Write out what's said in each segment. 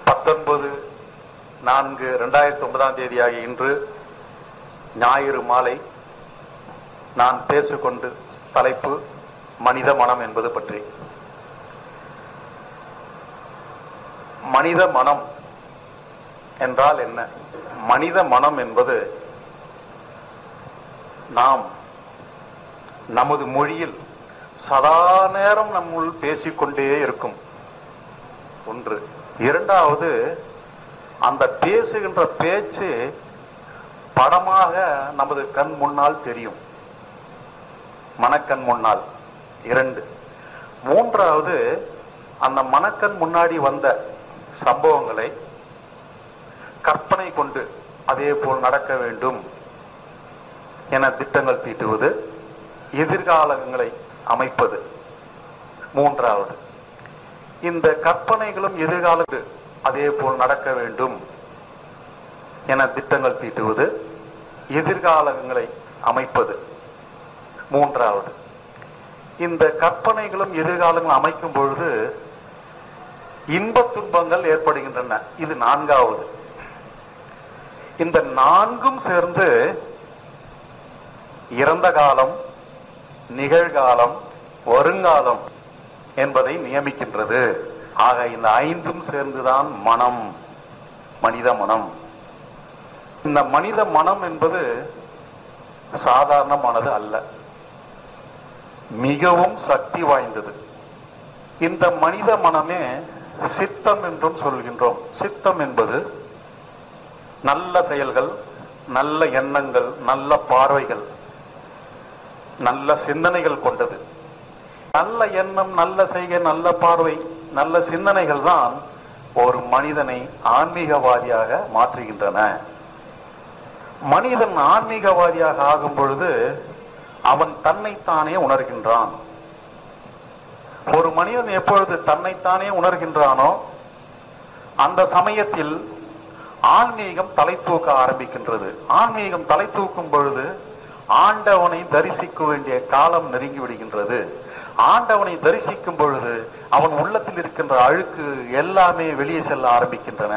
பத்தொன்பது நான்கு ரெண்டாயிரத்தி ஒன்பதாம் தேதியாகிய இன்று ஞாயிறு மாலை நான் பேசிக்கொண்டு தலைப்பு மனித மனம் என்பது பற்றி மனித மனம் என்றால் என்ன மனித மனம் என்பது நாம் நமது மொழியில் சதா நேரம் நம்முள் பேசிக்கொண்டே இருக்கும் ஒன்று இரண்டாவது அந்த பேசுகின்ற பேச்சு படமாக நமது கண் முன்னால் தெரியும் மனக்கண் முன்னால் இரண்டு மூன்றாவது அந்த மனக்கண் முன்னாடி வந்த சம்பவங்களை கற்பனை கொண்டு அதே போல் நடக்க வேண்டும் என திட்டங்கள் தீட்டுவது எதிர்காலங்களை அமைப்பது மூன்றாவது இந்த கற்பனைகளும் எதிர்காலத்து அதே போல் நடக்க வேண்டும் என திட்டங்கள் தீட்டுவது எதிர்காலங்களை அமைப்பது மூன்றாவது இந்த கற்பனைகளும் எதிர்காலங்களும் அமைக்கும் பொழுது இன்பத் துன்பங்கள் ஏற்படுகின்றன இது நான்காவது இந்த நான்கும் சேர்ந்து இறந்த காலம் நிகழ்காலம் வருங்காலம் என்பதை நியமிக்கின்றது ஆக இந்த ஐந்தும் சேர்ந்துதான் மனம் மனித மனம் இந்த மனித மனம் என்பது சாதாரணமானது அல்ல மிகவும் சக்தி வாய்ந்தது இந்த மனித மனமே சித்தம் என்றும் சொல்கின்றோம் சித்தம் என்பது நல்ல செயல்கள் நல்ல எண்ணங்கள் நல்ல பார்வைகள் நல்ல சிந்தனைகள் கொண்டது நல்ல எண்ணம் நல்ல செய்கை நல்ல பார்வை நல்ல சிந்தனைகள் தான் ஒரு மனிதனை ஆன்மீகவாதியாக மாற்றுகின்றன மனிதன் ஆன்மீகவாதியாக ஆகும் பொழுது அவன் தன்னைத்தானே உணர்கின்றான் ஒரு மனிதன் எப்பொழுது தன்னைத்தானே உணர்கின்றானோ அந்த சமயத்தில் ஆன்மீகம் தலை தூக்க ஆரம்பிக்கின்றது ஆன்மீகம் தலை தூக்கும் பொழுது ஆண்டவனை தரிசிக்க வேண்டிய காலம் நெருங்கி விடுகின்றது ஆண்டவனை தரிசிக்கும் பொழுது அவன் உள்ளத்தில் இருக்கின்ற அழுக்கு எல்லாமே வெளியே செல்ல ஆரம்பிக்கின்றன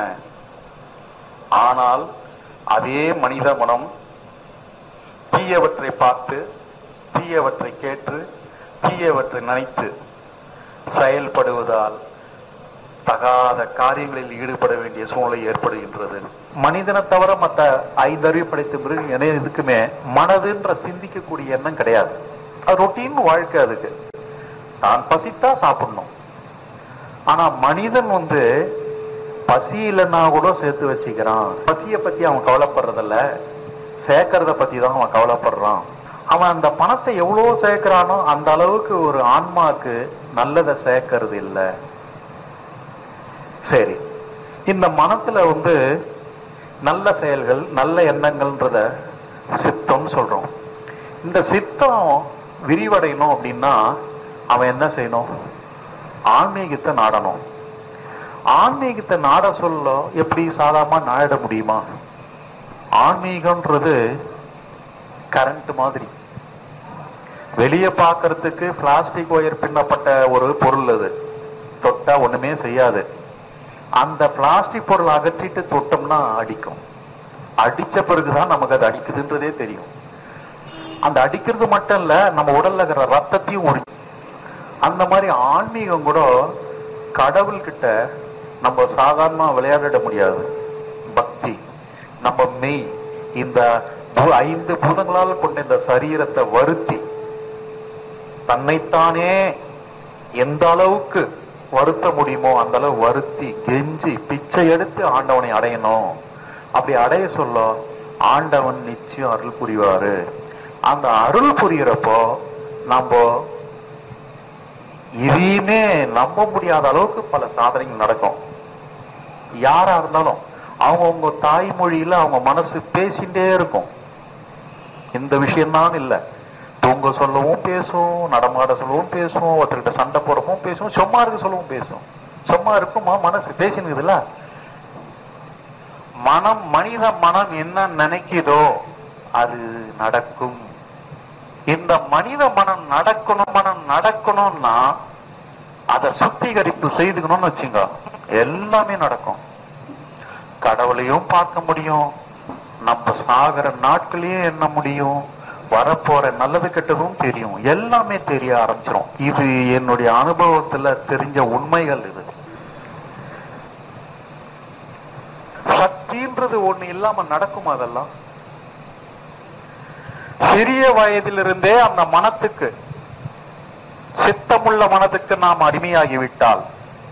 ஆனால் அதே மனித மனம் தீயவற்றை பார்த்து தீயவற்றை கேட்டு தீயவற்றை நினைத்து செயல்படுவதால் தகாத காரியங்களில் ஈடுபட வேண்டிய சூழ்நிலை ஏற்படுகின்றது மனிதனை தவிர மற்ற ஐந்தறிவு படைத்த மிருகம் என எதுக்குமே மனதுன்ற சிந்திக்கக்கூடிய எண்ணம் கிடையாது அது ரொட்டீன் வாழ்க்கை அதுக்கு நான் பசித்தா சாப்பிடணும் ஆனா மனிதன் வந்து பசி இல்லைன்னா கூட சேர்த்து வச்சுக்கிறான் பசிய பத்தி அவன் கவலைப்படுறதில்ல சேர்க்கறத பத்தி தான் அவன் கவலைப்படுறான் அவன் அந்த பணத்தை எவ்வளவு சேர்க்கிறானோ அந்த அளவுக்கு ஒரு ஆன்மாக்கு நல்லதை சேர்க்கறது இல்லை சரி இந்த மனத்துல வந்து நல்ல செயல்கள் நல்ல எண்ணங்கள்ன்றத சித்தம் சொல்றோம் இந்த சித்தம் விரிவடையணும் அப்படின்னா அவன் என்ன செய்யணும் ஆன்மீகத்தை நாடணும் ஆன்மீகத்தை நாட சொல்ல எப்படி சாதாரணமா நாட முடியுமா ஆன்மீகம்ன்றது கரண்ட் மாதிரி வெளியே பார்க்கறதுக்கு பிளாஸ்டிக் ஒயர் பின்னப்பட்ட ஒரு பொருள் அது தொட்டா ஒண்ணுமே செய்யாது அந்த பிளாஸ்டிக் பொருள் அகற்றிட்டு தொட்டோம்னா அடிக்கும் அடிச்ச பிறகுதான் நமக்கு அது அடிக்குதுன்றதே தெரியும் அந்த அடிக்கிறது மட்டும் இல்ல நம்ம உடல்ல இருக்கிற ரத்தத்தையும் உரி அந்த மாதிரி ஆன்மீகம் கூட கடவுள்கிட்ட நம்ம சாதாரணமா விளையாடிட முடியாது பக்தி நம்ம மெய் இந்த பூ- ஐந்து பூதங்களால் கொண்ட இந்த சரீரத்தை வருத்தி தன்னைத்தானே எந்த அளவுக்கு வருத்த முடியுமோ அந்த அளவு வருத்தி கெஞ்சி பிச்சை எடுத்து ஆண்டவனை அடையணும் அப்படி அடைய சொல்ல ஆண்டவன் நிச்சயம் அருள் புரிவாரு அந்த அருள் புரியறப்போ நம்ம இதையுமே நம்ப முடியாத அளவுக்கு பல சாதனைகள் நடக்கும் யாரா இருந்தாலும் அவங்கவுங்க தாய்மொழியில அவங்க மனசு பேசிட்டே இருக்கும் இந்த விஷயம்தான் இல்ல தூங்க சொல்லவும் பேசும் நடமாட சொல்லவும் பேசும் ஒருத்தர்கிட்ட சண்டை போடவும் பேசும் சும்மா இருக்க சொல்லவும் பேசும் சும்மா இருக்குமா மனசு பேசினுக்குதுல்ல மனம் மனித மனம் என்ன நினைக்குதோ அது நடக்கும் இந்த மனித மனம் நடக்கணும் மனம் நடக்கணும்னா அதை சுத்திகரிப்பு செய்துக்கணும்னு வச்சுங்க எல்லாமே நடக்கும் கடவுளையும் பார்க்க முடியும் நம்ம சாகிற நாட்களையும் என்ன முடியும் வரப்போற நல்லது கெட்டதும் தெரியும் எல்லாமே தெரிய ஆரம்பிச்சிடும் இது என்னுடைய அனுபவத்துல தெரிஞ்ச உண்மைகள் இது சக்தின்றது ஒண்ணு இல்லாம நடக்கும் அதெல்லாம் சிறிய வயதிலிருந்தே அந்த மனத்துக்கு சித்தமுள்ள மனதுக்கு நாம் அடிமையாகிவிட்டால்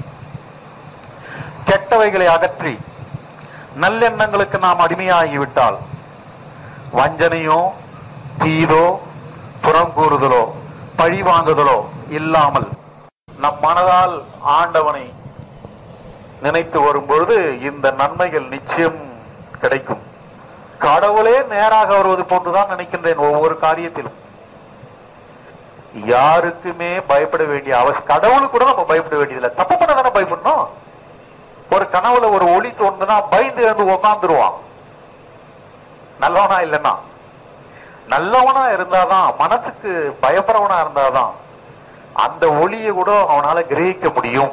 கெட்டவைகளை அகற்றி நல்லெண்ணங்களுக்கு நாம் அடிமையாகிவிட்டால் வஞ்சனையோ தீதோ புறம் கூறுதலோ பழி வாங்குதலோ இல்லாமல் நம் மனதால் ஆண்டவனை நினைத்து வரும்பொழுது இந்த நன்மைகள் நிச்சயம் கிடைக்கும் கடவுளே நேராக வருவது போன்றுதான் நினைக்கின்றேன் ஒவ்வொரு காரியத்திலும் யாருக்குமே பயப்பட வேண்டிய அவசியம் கடவுளுக்கு கூட நம்ம பயப்பட வேண்டியதில்லை தப்பு பண்ண தானே பயப்படணும் ஒரு கனவுல ஒரு ஒளி தோணுதுன்னா பயந்து எழுந்து உக்காந்துருவான் நல்லவனா இல்லைன்னா நல்லவனா இருந்தாதான் மனசுக்கு பயப்படுறவனா இருந்தாதான் அந்த ஒளியை கூட அவனால கிரகிக்க முடியும்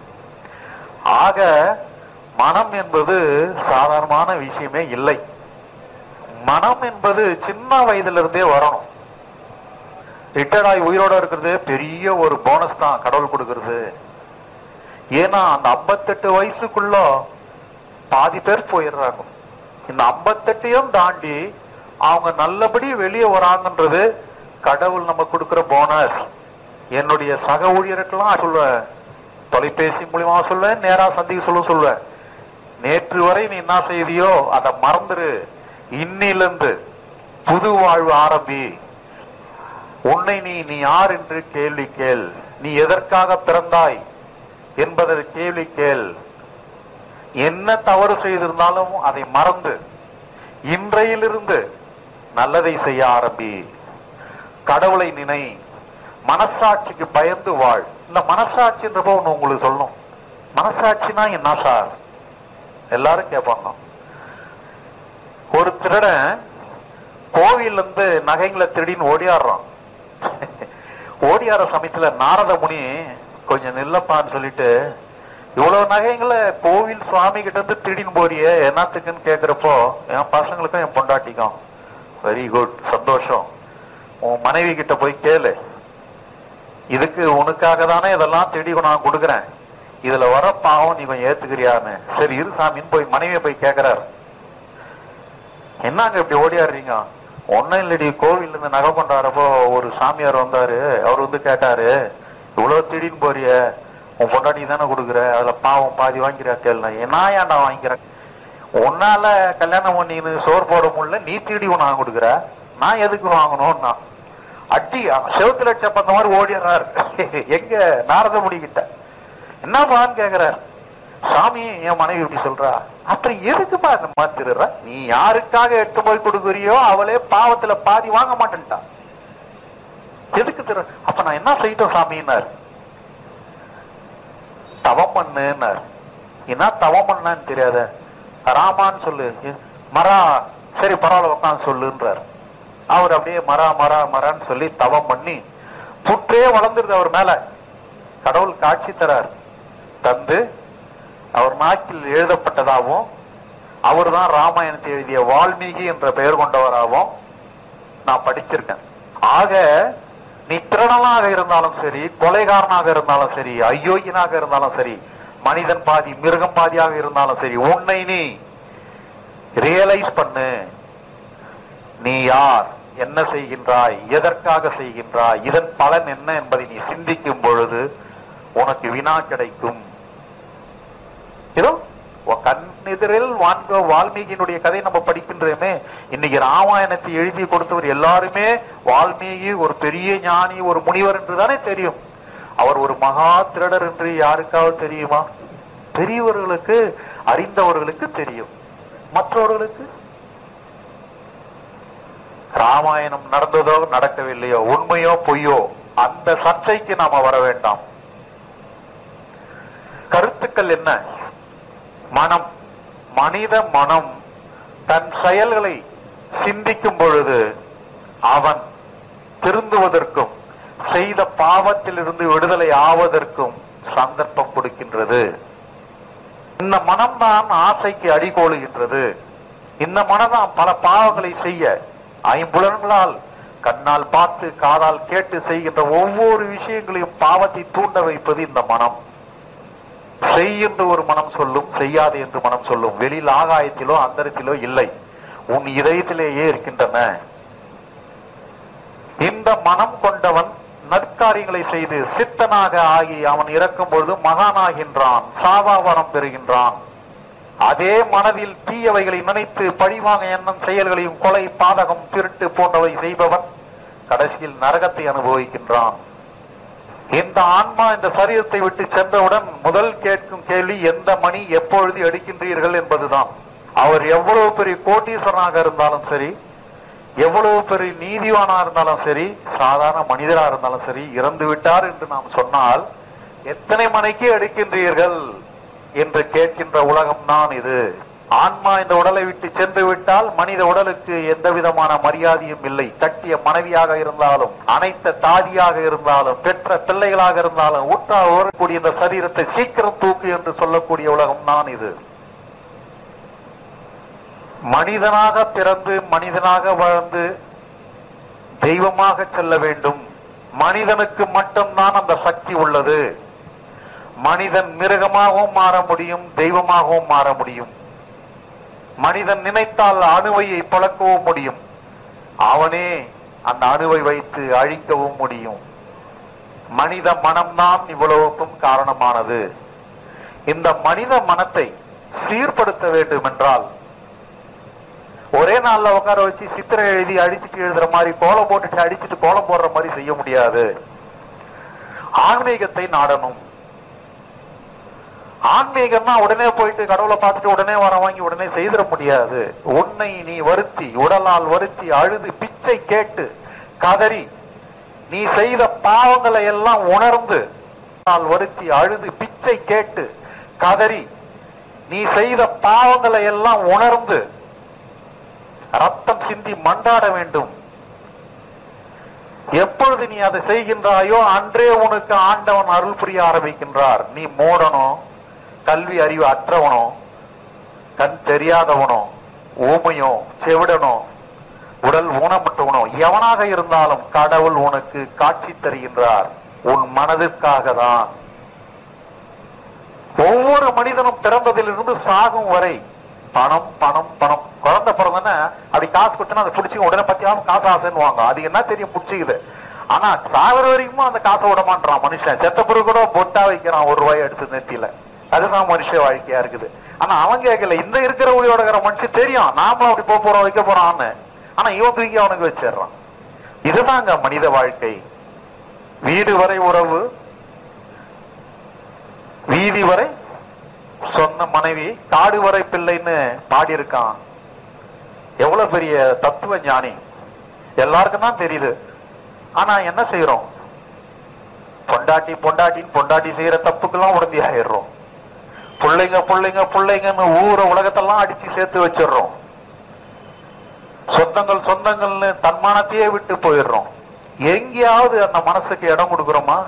ஆக மனம் என்பது சாதாரணமான விஷயமே இல்லை மனம் என்பது சின்ன வயதுல இருந்தே வரணும் ரிட்டையர்ட் ஆகி உயிரோட இருக்கிறது பெரிய ஒரு போனஸ் தான் கடவுள் கொடுக்கிறது ஏன்னா அந்த ஐம்பத்தெட்டு வயசுக்குள்ள பாதி பேர் போயிடுறாங்க இந்த ஐம்பத்தெட்டையும் தாண்டி அவங்க நல்லபடி வெளியே வராங்கன்றது கடவுள் நம்ம கொடுக்கிற போனஸ் என்னுடைய சக ஊழியருக்கெல்லாம் சொல்லுவேன் தொலைபேசி மூலியமா சொல்லுவேன் நேரா சந்திக்க சொல்ல சொல்லுவேன் நேற்று வரை நீ என்ன செய்தியோ அதை மறந்துரு இன்னிலிருந்து புது வாழ்வு ஆரம்பி உன்னை நீ நீ யார் என்று கேள்வி கேள் நீ எதற்காக பிறந்தாய் என்பதை கேள்வி கேள் என்ன தவறு செய்திருந்தாலும் அதை மறந்து இன்றையிலிருந்து நல்லதை செய்ய ஆரம்பி கடவுளை நினை மனசாட்சிக்கு பயந்து வாழ் இந்த மனசாட்சின்றப்ப ஒண்ணு உங்களுக்கு சொல்லணும் மனசாட்சினா என்ன சார் எல்லாரும் கேட்பாங்க ஒரு திருடன் கோவில்ல இருந்து நகைங்களை திருடின்னு ஓடியாடுறான் ஓடியார சமயத்துல நாரத முனி கொஞ்சம் நில்லப்பான்னு சொல்லிட்டு இவ்வளவு நகைங்களை கோவில் சுவாமி கிட்ட இருந்து திருடின்னு போறியே என்னத்துக்குன்னு கேக்குறப்போ என் பசங்களுக்கும் என் பொண்டாட்டிக்கும் வெரி குட் சந்தோஷம் உன் மனைவி கிட்ட போய் கேளு இதுக்கு உனக்காக தானே இதெல்லாம் திருடி நான் கொடுக்குறேன் இதுல வர பாவம் நீ கொஞ்சம் ஏத்துக்கிறியான்னு சரி இரு சாமின்னு போய் மனைவியை போய் கேக்குறாரு என்னங்க இப்படி ஓடியாடுறீங்க ஒன்னும் இல்லடி கோவில் இருந்து நகை கொண்டாடுறப்போ ஒரு சாமியார் வந்தாரு அவர் வந்து கேட்டாரு இவ்வளவு திடீர்னு போறிய உன் பொண்டாட்டி தானே கொடுக்குற அதுல பாவம் பாதி வாங்கிற கேள்னா என்ன ஏன்டா வாங்கிக்கிறேன் உன்னால கல்யாணம் பண்ணின்னு சோறு போட முடியல நீ திருடி ஒண்ணு வாங்க கொடுக்குற நான் எதுக்கு வாங்கணும்னா அட்டி செவத்துல சப்பந்த மாதிரி ஓடிடுறாரு எங்க நாரத முடிக்கிட்ட என்னப்பான்னு கேக்குறாரு சாமி என் மனைவி இப்படி சொல்றா அப்புறம் எதுக்குப்பா இந்த மாதிரி திருடுற நீ யாருக்காக எடுத்து போய் கொடுக்குறியோ அவளே பாவத்துல பாதி வாங்க மாட்டேன்ட்டா எதுக்கு திரு அப்ப நான் என்ன செய்யட்டும் சாமின்னாரு தவம் பண்ணுன்னாரு என்ன தவம் பண்ணான்னு தெரியாத ராமான்னு சொல்லு எ- மரா சரி பரவாயில்ல உட்காந்து சொல்லுன்றாரு அவர் அப்படியே மரா மரா மரான்னு சொல்லி தவம் பண்ணி புற்றே வளர்ந்துருது அவர் மேல கடவுள் காட்சி தரார் தந்து அவர் நாக்கில் எழுதப்பட்டதாகவும் அவர் தான் ராமாயணத்தை எழுதிய வால்மீகி என்ற பெயர் கொண்டவராகவும் நான் படிச்சிருக்கேன் ஆக நீ திருடனாக இருந்தாலும் சரி கொலைகாரனாக இருந்தாலும் சரி அயோக்கியனாக இருந்தாலும் சரி மனிதன் பாதி மிருகம் பாதியாக இருந்தாலும் சரி உன்னை நீ ரியலைஸ் பண்ணு நீ யார் என்ன செய்கின்றாய் எதற்காக செய்கின்றாய் இதன் பலன் என்ன என்பதை நீ சிந்திக்கும் பொழுது உனக்கு வினா கிடைக்கும் இதோ உன் கண்ணெதிரில் வான்க வால்மீகியினுடைய கதை நம்ம படிக்கின்றோமே இன்னைக்கு ராமாயணத்தை எழுதி கொடுத்தவர் எல்லாருமே வால்மீகி ஒரு பெரிய ஞானி ஒரு முனிவர் என்று தானே தெரியும் அவர் ஒரு மகா திருடர் என்று யாருக்காவது தெரியுமா பெரியவர்களுக்கு அறிந்தவர்களுக்கு தெரியும் மற்றவர்களுக்கு ராமாயணம் நடந்ததோ நடக்கவில்லையோ உண்மையோ பொய்யோ அந்த சர்ச்சைக்கு நாம வர வேண்டாம் கருத்துக்கள் என்ன மனம் மனித மனம் தன் செயல்களை சிந்திக்கும் பொழுது அவன் திருந்துவதற்கும் செய்த பாவத்திலிருந்து விடுதலை ஆவதற்கும் சந்தர்ப்பம் கொடுக்கின்றது இந்த மனம்தான் ஆசைக்கு அடிகோலுகின்றது இந்த மனம்தான் பல பாவங்களை செய்ய ஐம்புலன்களால் கண்ணால் பார்த்து காதால் கேட்டு செய்கின்ற ஒவ்வொரு விஷயங்களையும் பாவத்தை தூண்ட வைப்பது இந்த மனம் செய் என்று ஒரு மனம் சொல்லும் செய்யாது என்று மனம் சொல்லும் வெளியில் ஆகாயத்திலோ அந்தரத்திலோ இல்லை உன் இதயத்திலேயே இருக்கின்றன இந்த மனம் கொண்டவன் நற்காரியங்களை செய்து சித்தனாக ஆகி அவன் இறக்கும் பொழுது மகானாகின்றான் சாவாவரம் பெறுகின்றான் அதே மனதில் தீயவைகளை நினைத்து பழிவாங்க எண்ணம் செயல்களையும் கொலை பாதகம் திருட்டு போன்றவை செய்பவன் கடைசியில் நரகத்தை அனுபவிக்கின்றான் இந்த ஆன்மா இந்த சரீரத்தை விட்டு சென்றவுடன் முதல் கேட்கும் கேள்வி எந்த மணி எப்பொழுது எடுக்கின்றீர்கள் என்பதுதான் அவர் எவ்வளவு பெரிய கோட்டீஸ்வரனாக இருந்தாலும் சரி எவ்வளவு பெரிய நீதிவானா இருந்தாலும் சரி சாதாரண மனிதரா இருந்தாலும் சரி இறந்து விட்டார் என்று நாம் சொன்னால் எத்தனை மணிக்கு எடுக்கின்றீர்கள் என்று கேட்கின்ற உலகம் தான் இது ஆன்மா இந்த உடலை விட்டு சென்று விட்டால் மனித உடலுக்கு எந்த விதமான மரியாதையும் இல்லை கட்டிய மனைவியாக இருந்தாலும் அனைத்த தாதியாக இருந்தாலும் பெற்ற பிள்ளைகளாக இருந்தாலும் ஊற்றா ஓரக்கூடிய இந்த சரீரத்தை சீக்கிரம் தூக்கு என்று சொல்லக்கூடிய உலகம் தான் இது மனிதனாக பிறந்து மனிதனாக வாழ்ந்து தெய்வமாக செல்ல வேண்டும் மனிதனுக்கு மட்டும்தான் அந்த சக்தி உள்ளது மனிதன் மிருகமாகவும் மாற முடியும் தெய்வமாகவும் மாற முடியும் மனிதன் நினைத்தால் அணுவையை பழக்கவும் முடியும் அவனே அந்த அணுவை வைத்து அழிக்கவும் முடியும் மனித மனம்தான் இவ்வளவுக்கும் காரணமானது இந்த மனித மனத்தை சீர்படுத்த வேண்டும் என்றால் ஒரே நாள்ல உட்கார வச்சு சித்திரை எழுதி அடிச்சுட்டு எழுதுற மாதிரி கோலம் போட்டுட்டு அடிச்சுட்டு கோலம் போடுற மாதிரி செய்ய முடியாது ஆன்மீகத்தை நாடணும் ஆன்மீகம்னா உடனே போயிட்டு கடவுளை பார்த்துட்டு உடனே வர வாங்கி உடனே செய்திட முடியாது உன்னை நீ வருத்தி உடலால் வருத்தி அழுது பிச்சை கேட்டு கதறி நீ செய்த பாவங்களை எல்லாம் உணர்ந்து உடலால் வருத்தி அழுது பிச்சை கேட்டு கதறி நீ செய்த பாவங்களை எல்லாம் உணர்ந்து ரத்தம் சிந்தி மண்டாட வேண்டும் எப்பொழுது நீ அதை செய்கின்றாயோ அன்றே உனக்கு ஆண்டவன் அருள் புரிய ஆரம்பிக்கின்றார் நீ மூடனோ கல்வி அறிவு அற்றவனோ கண் தெரியாதவனோ ஊமையோ செவிடனோ உடல் ஊனமுட்டவனோ எவனாக இருந்தாலும் கடவுள் உனக்கு காட்சி தருகின்றார் உன் மனதிற்காக தான் ஒவ்வொரு மனிதனும் பிறந்ததிலிருந்து சாகும் வரை பணம் பணம் பணம் குழந்தை பிறந்தன அப்படி காசு கொடுத்தனா அதை பிடிச்சி உடனே பத்தியாம காசு ஆசைன்னு வாங்க அது என்ன தெரியும் பிடிச்சிக்குது ஆனா சாகுற வரைக்கும் அந்த காசை விட மாட்டான் மனுஷன் செத்த பிறகு கூட பொட்டா வைக்கிறான் ஒரு ரூபாய் எடுத்து நெத்தியில அதுதான் மனுஷ வாழ்க்கையா இருக்குது ஆனா அவன் கேட்கல இந்த இருக்கிற உயிரோட இருக்கிற மனுஷன் தெரியும் நாமளும் அப்படி போக போறோம் வைக்க போறான்னு ஆனா இவன் தூக்கி அவனுக்கு வச்சிடுறான் இதுதாங்க மனித வாழ்க்கை வீடு வரை உறவு வீதி வரை சொன்ன மனைவி காடு வரை பிள்ளைன்னு பாடியிருக்கான் எவ்வளவு பெரிய தத்துவ ஞானி எல்லாருக்கும் தான் தெரியுது ஆனா என்ன செய்யறோம் பொண்டாட்டி பொண்டாட்டின்னு பொண்டாட்டி செய்யற தப்புக்கெல்லாம் உடந்தி ஆயிடுறோம் பிள்ளைங்க பிள்ளைங்க பிள்ளைங்கன்னு ஊர உலகத்தெல்லாம் அடிச்சு சேர்த்து வச்சிடுறோம் சொந்தங்கள் சொந்தங்கள்னு தன்மானத்தையே விட்டு போயிடுறோம் எங்கேயாவது அந்த மனசுக்கு இடம் கொடுக்கிறோமா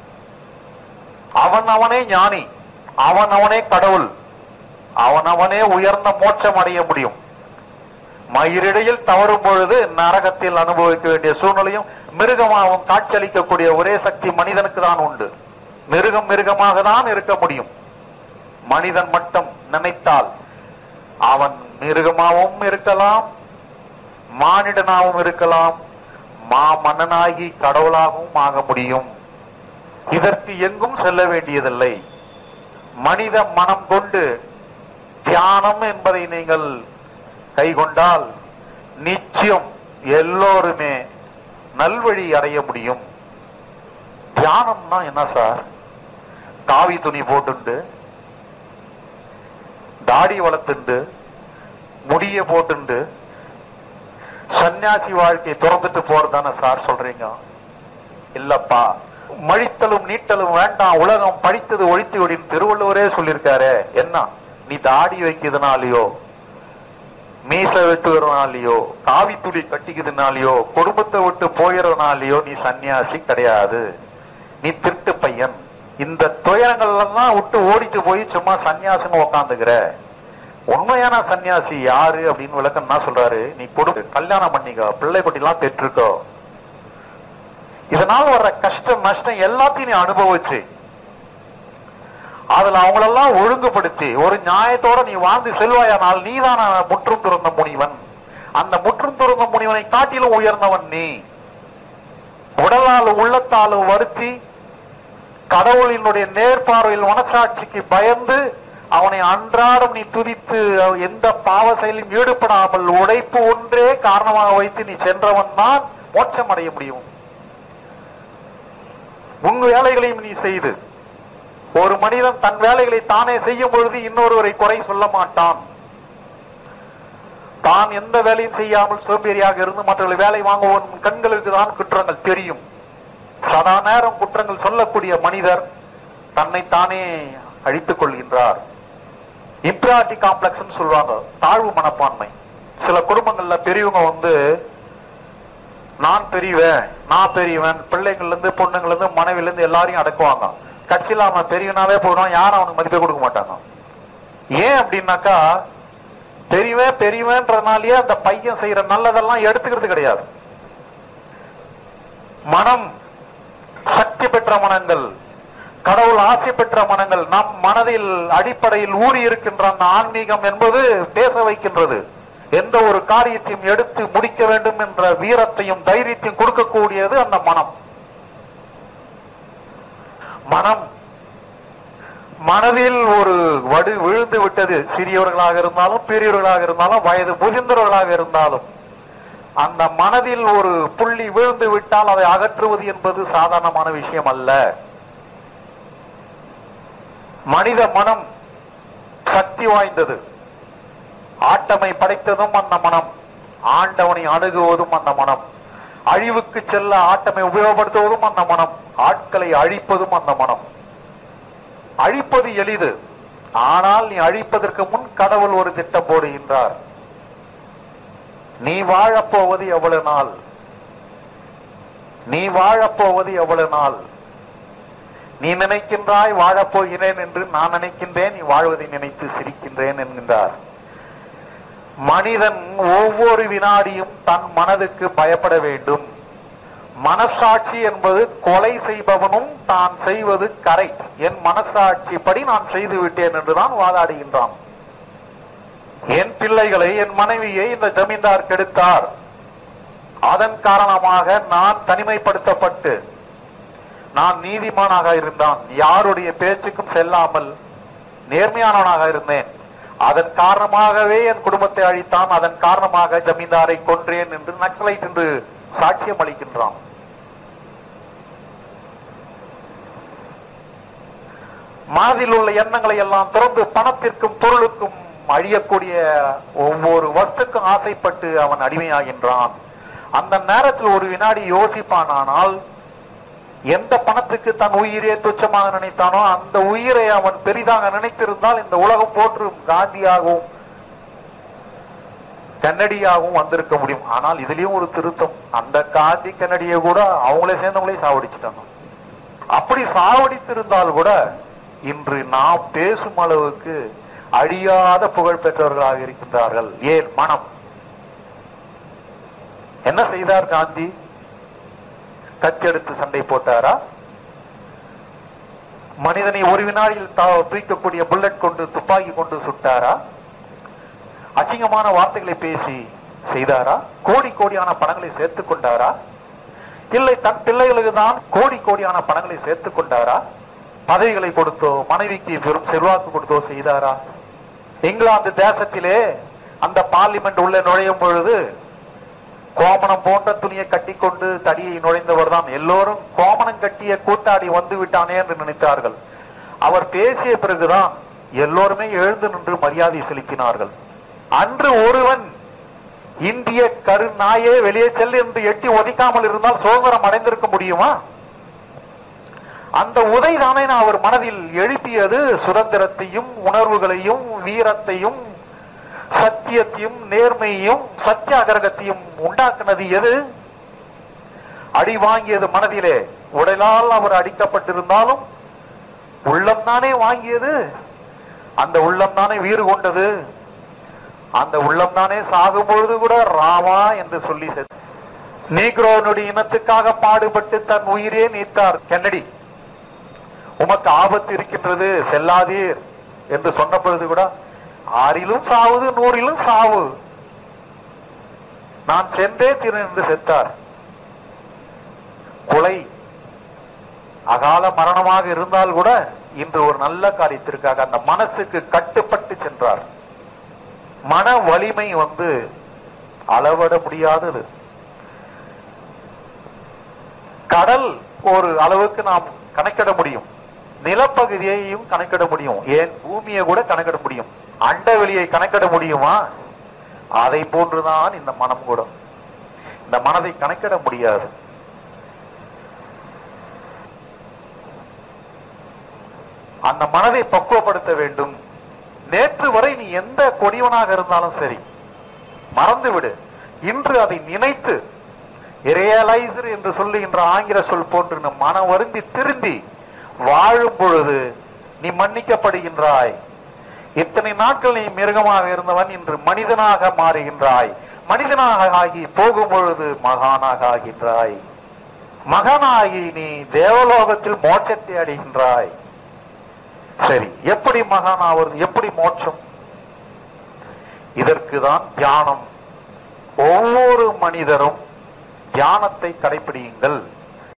அவன் அவனே ஞானி அவன் அவனே கடவுள் அவன் அவனே உயர்ந்த மோட்சம் அடைய முடியும் மயிரிடையில் தவறும் பொழுது நரகத்தில் அனுபவிக்க வேண்டிய சூழ்நிலையும் மிருகமாகவும் காட்சியளிக்கக்கூடிய ஒரே சக்தி மனிதனுக்கு தான் உண்டு மிருகம் மிருகமாக தான் இருக்க முடியும் மனிதன் மட்டும் நினைத்தால் அவன் மிருகமாகவும் இருக்கலாம் மானிடனாகவும் இருக்கலாம் மா மன்னனாகி கடவுளாகவும் ஆக முடியும் இதற்கு எங்கும் செல்ல வேண்டியதில்லை மனித மனம் கொண்டு தியானம் என்பதை நீங்கள் கைகொண்டால் நிச்சயம் எல்லோருமே நல்வழி அடைய முடியும் தியானம்னா என்ன சார் காவி துணி போட்டுண்டு தாடி வளர்த்துண்டு முடிய போட்டுண்டு சன்னியாசி வாழ்க்கை திறந்துட்டு போறதானே சார் சொல்றீங்க இல்லப்பா மழித்தலும் நீட்டலும் வேண்டாம் உலகம் படித்தது ஒழித்து ஒடின்னு திருவள்ளுவரே சொல்லியிருக்காரு என்ன நீ தாடி வைக்கிறதுனாலயோ மீச வெட்டுறதுனாலயோ காவி துளி கட்டிக்கிறதுனாலயோ குடும்பத்தை விட்டு போயிறதுனாலயோ நீ சன்னியாசி கிடையாது நீ திருட்டு பையன் இந்த துயரங்கள் எல்லாம் விட்டு ஓடிட்டு போய் சும்மா சன்னியாசம் உக்காந்துக்கிற உண்மையான சன்னியாசி யாரு அப்படின்னு விளக்கம் என்ன சொல்றாரு நீ கொடு கல்யாணம் பண்ணிக்கோ பிள்ளை குட்டி எல்லாம் பெற்றுக்கோ இதனால் வர்ற கஷ்டம் நஷ்டம் எல்லாத்தையும் நீ அனுபவிச்சு அதுல அவங்களெல்லாம் ஒழுங்குபடுத்தி ஒரு நியாயத்தோட நீ வாழ்ந்து செல்வாயானால் நீதான் முற்றும் துறந்த முனிவன் அந்த முற்றும் துறந்த முனிவனை காட்டிலும் உயர்ந்தவன் நீ உடலாலும் உள்ளத்தாலும் வருத்தி கடவுளினுடைய நேர்பார்வையில் மனசாட்சிக்கு பயந்து அவனை அன்றாடம் நீ துதித்து எந்த பாவ செயலிலும் ஈடுபடாமல் உழைப்பு ஒன்றே காரணமாக வைத்து நீ சென்றவன் தான் மோட்சம் அடைய முடியும் உன் வேலைகளையும் நீ செய்து ஒரு மனிதன் தன் வேலைகளை தானே செய்யும் பொழுது இன்னொருவரை குறை சொல்ல மாட்டான் தான் எந்த வேலையும் செய்யாமல் சோம்பேறியாக இருந்து மற்றவர்களை வேலை வாங்குவோன் கண்களுக்கு தான் குற்றங்கள் தெரியும் சதா நேரம் குற்றங்கள் சொல்லக்கூடிய மனிதர் தன்னை தானே அழித்துக் கொள்கின்றார் இம்ப்ராட்டி காம்ப்ளெக்ஸ் சொல்லுவாங்க தாழ்வு மனப்பான்மை சில குடும்பங்கள்ல பெரியவங்க வந்து நான் பெரியவன் நான் பெரியவன் பிள்ளைங்கள்ல இருந்து பொண்ணுங்கள்ல இருந்து மனைவில இருந்து எல்லாரையும் அடக்குவாங்க கட்சியில அவன் பெரியவனாவே போயிடும் யாரும் அவனுக்கு மதிப்பே கொடுக்க மாட்டாங்க ஏன் அப்படின்னாக்கா பெரியவன் பெரியவன்றதுனாலயே அந்த பையன் செய்யற நல்லதெல்லாம் எடுத்துக்கிறது கிடையாது மனம் சக்தி பெற்ற மனங்கள் கடவுள் ஆசை பெற்ற மனங்கள் நம் மனதில் அடிப்படையில் ஊறி இருக்கின்ற அந்த ஆன்மீகம் என்பது பேச வைக்கின்றது எந்த ஒரு காரியத்தையும் எடுத்து முடிக்க வேண்டும் என்ற வீரத்தையும் தைரியத்தையும் கொடுக்கக்கூடியது அந்த மனம் மனம் மனதில் ஒரு வடு விழுந்து விட்டது சிறியவர்களாக இருந்தாலும் பெரியவர்களாக இருந்தாலும் வயது முதிர்ந்தவர்களாக இருந்தாலும் அந்த மனதில் ஒரு புள்ளி விழுந்து விட்டால் அதை அகற்றுவது என்பது சாதாரணமான விஷயம் அல்ல மனித மனம் சக்தி வாய்ந்தது ஆட்டமை படைத்ததும் அந்த மனம் ஆண்டவனை அணுகுவதும் அந்த மனம் அழிவுக்கு செல்ல ஆட்டமை உபயோகப்படுத்துவதும் அந்த மனம் ஆட்களை அழிப்பதும் அந்த மனம் அழிப்பது எளிது ஆனால் நீ அழிப்பதற்கு முன் கடவுள் ஒரு திட்டம் போடுகின்றார் நீ வாழப்போவது எவ்வளவு நாள் நீ வாழப்போவது எவ்வளவு நாள் நீ நினைக்கின்றாய் வாழப்போகிறேன் என்று நான் நினைக்கின்றேன் நீ வாழ்வதை நினைத்து சிரிக்கின்றேன் என்கின்றார் மனிதன் ஒவ்வொரு வினாடியும் தன் மனதுக்கு பயப்பட வேண்டும் மனசாட்சி என்பது கொலை செய்பவனும் தான் செய்வது கரை என் மனசாட்சி படி நான் செய்து விட்டேன் என்றுதான் வாதாடுகின்றான் என் பிள்ளைகளை என் மனைவியை இந்த ஜமீன்தார் கெடுத்தார் அதன் காரணமாக நான் தனிமைப்படுத்தப்பட்டு நான் நீதிமானாக இருந்தான் யாருடைய பேச்சுக்கும் செல்லாமல் நேர்மையானவனாக இருந்தேன் அதன் காரணமாகவே என் குடும்பத்தை அழித்தான் அதன் காரணமாக ஜமீன்தாரை கொன்றேன் என்று நக்சலைட் என்று சாட்சியம் அளிக்கின்றான் மனதில் உள்ள எண்ணங்களை எல்லாம் திறந்து பணத்திற்கும் பொருளுக்கும் அழியக்கூடிய ஒவ்வொரு வஸ்துக்கும் ஆசைப்பட்டு அவன் அடிமையாகின்றான் அந்த நேரத்தில் ஒரு வினாடி யோசிப்பானானால் எந்த பணத்துக்கு தன் உயிரே துச்சமாக நினைத்தானோ அந்த உயிரை அவன் பெரிதாக நினைத்திருந்தால் இந்த உலகம் போற்றும் காந்தியாகவும் கன்னடியாகவும் வந்திருக்க முடியும் ஆனால் இதுலயும் ஒரு திருத்தம் அந்த காந்தி கன்னடியை கூட அவங்களே சேர்ந்தவங்களே சாவடிச்சுட்டாங்க அப்படி சாவடித்திருந்தால் கூட இன்று நாம் பேசும் அளவுக்கு அழியாத புகழ் பெற்றவர்களாக இருக்கின்றார்கள் ஏன் மனம் என்ன செய்தார் காந்தி கத்தெடுத்து சண்டை போட்டாரா மனிதனை ஒரு வினாடியில் தா- தூக்கக்கூடிய புல்லட் கொண்டு துப்பாக்கி கொண்டு சுட்டாரா அசிங்கமான வார்த்தைகளை பேசி செய்தாரா கோடி கோடியான பணங்களை சேர்த்துக் கொண்டாரா இல்லை தன் பிள்ளைகளுக்கு தான் கோடி கோடியான பணங்களை சேர்த்துக் கொண்டாரா பதவிகளை கொடுத்தோ மனைவிக்கு பெரும் செல்வாக்கு கொடுத்தோ செய்தாரா இங்கிலாந்து தேசத்திலே அந்த பார்லிமெண்ட் உள்ள நுழையும் பொழுது கோமணம் போன்ற துணியை கட்டிக்கொண்டு தடியை நுழைந்தவர் தான் எல்லோரும் கோமணம் கட்டிய கூட்டாடி வந்து விட்டானே என்று நினைத்தார்கள் அவர் பேசிய பிறகுதான் எல்லோருமே எழுந்து நின்று மரியாதை செலுத்தினார்கள் அன்று ஒருவன் இந்திய கரு நாயே வெளியே செல் என்று எட்டி ஒதிக்காமல் இருந்தால் சுதந்திரம் அடைந்திருக்க முடியுமா அந்த உதை தானே அவர் மனதில் எழுப்பியது சுதந்திரத்தையும் உணர்வுகளையும் வீரத்தையும் சத்தியத்தையும் நேர்மையையும் சத்தியாகிரகத்தையும் உண்டாக்குனது எது அடி வாங்கியது மனதிலே உடலால் அவர் அடிக்கப்பட்டிருந்தாலும் உள்ளம் தானே வாங்கியது அந்த உள்ளம் தானே வீறு கொண்டது அந்த உள்ளம் தானே சாகும் பொழுது கூட ராமா என்று சொல்லி செத்~ நீக்ரோனுடைய இனத்துக்காக பாடுபட்டு தன் உயிரே நீத்தார் கென்னடி உமக்கு ஆபத்து இருக்கின்றது செல்லாதீர் என்று சொன்ன பொழுது கூட ஆறிலும் சாவுது நூறிலும் சாவு நான் சென்றே திரு என்று செத்தார் கொலை அகால மரணமாக இருந்தால் கூட இன்று ஒரு நல்ல காரியத்திற்காக அந்த மனசுக்கு கட்டுப்பட்டு சென்றார் மன வலிமை வந்து அளவிட முடியாதது கடல் ஒரு அளவுக்கு நாம் கணக்கிட முடியும் நிலப்பகுதியையும் கணக்கிட முடியும் ஏன் பூமியை கூட கணக்கிட முடியும் அண்டவெளியை கணக்கிட முடியுமா அதை போன்றுதான் இந்த மனம் கூட இந்த மனதை கணக்கிட முடியாது அந்த மனதை பக்குவப்படுத்த வேண்டும் நேற்று வரை நீ எந்த கொடியவனாக இருந்தாலும் சரி மறந்து விடு இன்று அதை நினைத்து ரியலைசர் என்று சொல்லுகின்ற ஆங்கில சொல் போன்று நம் மனம் வருந்தி திருந்தி வாழும் பொழுது நீ மன்னிக்கப்படுகின்றாய் இத்தனை நாட்கள் நீ மிருகமாக இருந்தவன் இன்று மனிதனாக மாறுகின்றாய் மனிதனாக ஆகி போகும் பொழுது மகானாக ஆகின்றாய் மகனாகி நீ தேவலோகத்தில் மோட்சத்தை அடைகின்றாய் சரி எப்படி மகானாவது எப்படி மோட்சம் இதற்கு தான் தியானம் ஒவ்வொரு மனிதரும் தியானத்தை கடைபிடியுங்கள்